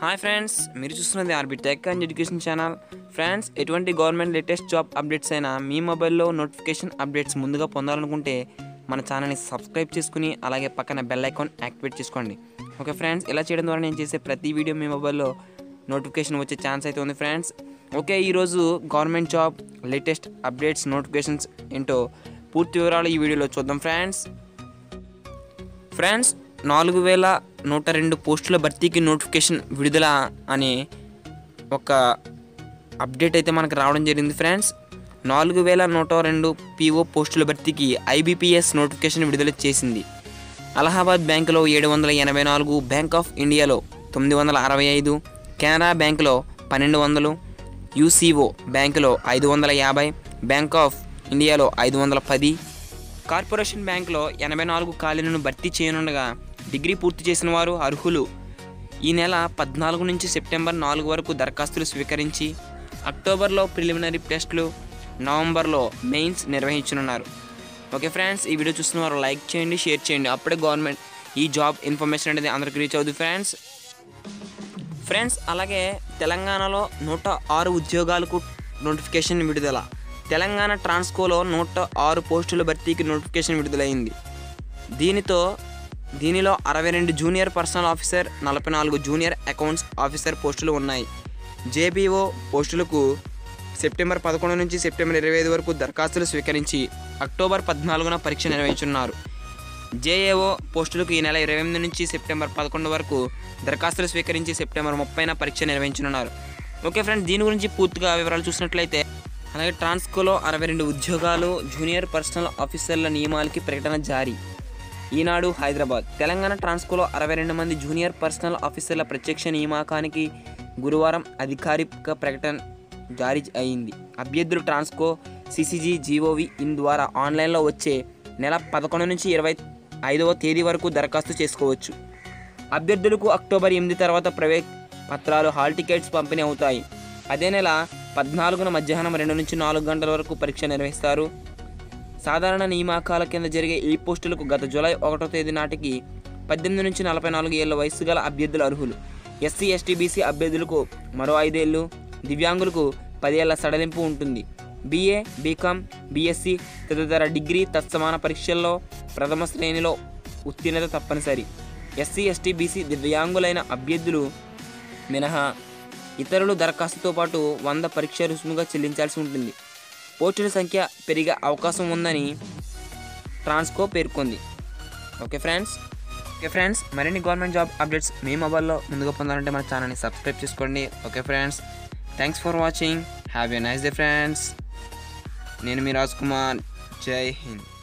hi friends మీరు చూస్తున్నది RB tech and education channel friends ఎటువంటి గవర్నమెంట్ లేటెస్ట్ జాబ్ అప్డేట్స్ అయినా మీ మొబైల్లో నోటిఫికేషన్ అప్డేట్స్ ముందుగా పొందాలనుకుంటే మన ఛానల్ని సబ్స్క్రైబ్ చేసుకుని అలాగే పక్కన బెల్ ఐకాన్ యాక్టివేట్ చేసుకోండి ఓకే ఫ్రెండ్స్ ఇలా చేయడం ద్వారా నేను చేసే ప్రతి వీడియో మీ మొబైల్లో నోటిఫికేషన్ వచ్చే ఛాన్స్ అయితే ఉంది ఫ్రెండ్స్ ఓకే ఈరోజు government job latest updates notifications ఏంటో పూర్తి వివరాలు ఈ వీడియోలో చూద్దాం ఫ్రెండ్స్ ఫ్రెండ్స్ నాలుగు వేల నూట రెండు పోస్టుల భర్తీకి నోటిఫికేషన్ విడుదల అనే ఒక అప్డేట్ అయితే మనకు రావడం జరిగింది ఫ్రెండ్స్ నాలుగు వేల నూట రెండు పీఓ పోస్టుల భర్తీకి ఐబీపీఎస్ నోటిఫికేషన్ విడుదల చేసింది అలహాబాద్ బ్యాంకులో ఏడు వందల ఎనభై నాలుగు బ్యాంక్ ఆఫ్ ఇండియాలో తొమ్మిది వందల అరవై ఐదు కెనరా బ్యాంకులో పన్నెండు వందలు యూసీఓ బ్యాంకులో ఐదు వందల యాభై బ్యాంక్ ఆఫ్ ఇండియాలో ఐదు వందల పది కార్పొరేషన్ బ్యాంకులో ఎనభై నాలుగు ఖాళీలను భర్తీ చేయనుండగా డిగ్రీ పూర్తి చేసిన వారు అర్హులు ఈ నెల పద్నాలుగు నుంచి సెప్టెంబర్ నాలుగు వరకు దరఖాస్తులు స్వీకరించి అక్టోబర్లో ప్రిలిమినరీ టెస్టులు నవంబర్లో మెయిన్స్ నిర్వహించనున్నారు ఓకే ఫ్రెండ్స్ ఈ వీడియో చూస్తున్న వారు లైక్ చేయండి షేర్ చేయండి అప్పుడే గవర్నమెంట్ ఈ జాబ్ ఇన్ఫర్మేషన్ అనేది అందరికి రీచ్ అవుతుంది ఫ్రెండ్స్ ఫ్రెండ్స్ అలాగే తెలంగాణలో నూట ఆరు ఉద్యోగాలకు నోటిఫికేషన్ విడుదల తెలంగాణ ట్రాన్స్కోలో నూట ఆరు పోస్టుల భర్తీకి నోటిఫికేషన్ విడుదలైంది దీనితో దీనిలో అరవై రెండు జూనియర్ పర్సనల్ ఆఫీసర్ నలభై నాలుగు జూనియర్ అకౌంట్స్ ఆఫీసర్ పోస్టులు ఉన్నాయి జేబీఓ పోస్టులకు సెప్టెంబర్ పదకొండు నుంచి సెప్టెంబర్ ఇరవై ఐదు వరకు దరఖాస్తులు స్వీకరించి అక్టోబర్ పద్నాలుగున పరీక్ష నిర్వహించున్నారు జేఏఓ పోస్టులకు ఈ నెల ఇరవై ఎనిమిది నుంచి సెప్టెంబర్ పదకొండు వరకు దరఖాస్తులు స్వీకరించి సెప్టెంబర్ ముప్పైన పరీక్ష నిర్వహించనున్నారు ఓకే ఫ్రెండ్స్ దీని గురించి పూర్తిగా వివరాలు చూసినట్లయితే అలాగే ట్రాన్స్కోలో అరవై రెండు ఉద్యోగాలు జూనియర్ పర్సనల్ ఆఫీసర్ల నియమాలకి ప్రకటన జారీ ఈనాడు హైదరాబాద్ తెలంగాణ ట్రాన్స్కోలో అరవై రెండు మంది జూనియర్ పర్సనల్ ఆఫీసర్ల ప్రత్యక్ష నియామకానికి గురువారం అధికారిక ప్రకటన జారీ అయింది అభ్యర్థులు ట్రాన్స్కో సిసిజీ జీఓవి ఇన్ ద్వారా ఆన్లైన్లో వచ్చే నెల పదకొండు నుంచి ఇరవై ఐదవ తేదీ వరకు దరఖాస్తు చేసుకోవచ్చు అభ్యర్థులకు అక్టోబర్ ఎనిమిది తర్వాత ప్రైవేట్ పత్రాలు హాల్ టికెట్స్ పంపిణీ అవుతాయి అదే నెల పద్నాలుగున మధ్యాహ్నం రెండు నుంచి నాలుగు గంటల వరకు పరీక్ష నిర్వహిస్తారు సాధారణ నియామకాల కింద జరిగే ఈ పోస్టులకు గత జూలై ఒకటో తేదీ నాటికి పద్దెనిమిది నుంచి నలభై నాలుగు ఏళ్ల వయసు గల అభ్యర్థులు అర్హులు ఎస్సీ ఎస్టీ బీసీ అభ్యర్థులకు మరో ఐదేళ్లు దివ్యాంగులకు పదేళ్ల సడలింపు ఉంటుంది బీఏ బీకామ్ బీఎస్సీ తదితర డిగ్రీ తత్సమాన పరీక్షల్లో ప్రథమ శ్రేణిలో ఉత్తీర్ణత తప్పనిసరి ఎస్సీ ఎస్టీ బీసీ దివ్యాంగులైన అభ్యర్థులు మినహా ఇతరులు దరఖాస్తుతో పాటు వంద పరీక్ష రుసుముగా చెల్లించాల్సి ఉంటుంది పోస్టుల సంఖ్య పెరిగే అవకాశం ఉందని ట్రాన్స్కో పేర్కొంది ఓకే ఫ్రెండ్స్ ఓకే ఫ్రెండ్స్ మరిన్ని గవర్నమెంట్ జాబ్ అప్డేట్స్ మీ మొబైల్లో ముందుగా పొందాలంటే మన ఛానల్ని సబ్స్క్రైబ్ చేసుకోండి okay friends thanks for watching have a nice day friends నేను మీ రాజ్ కుమార్ జై హింద్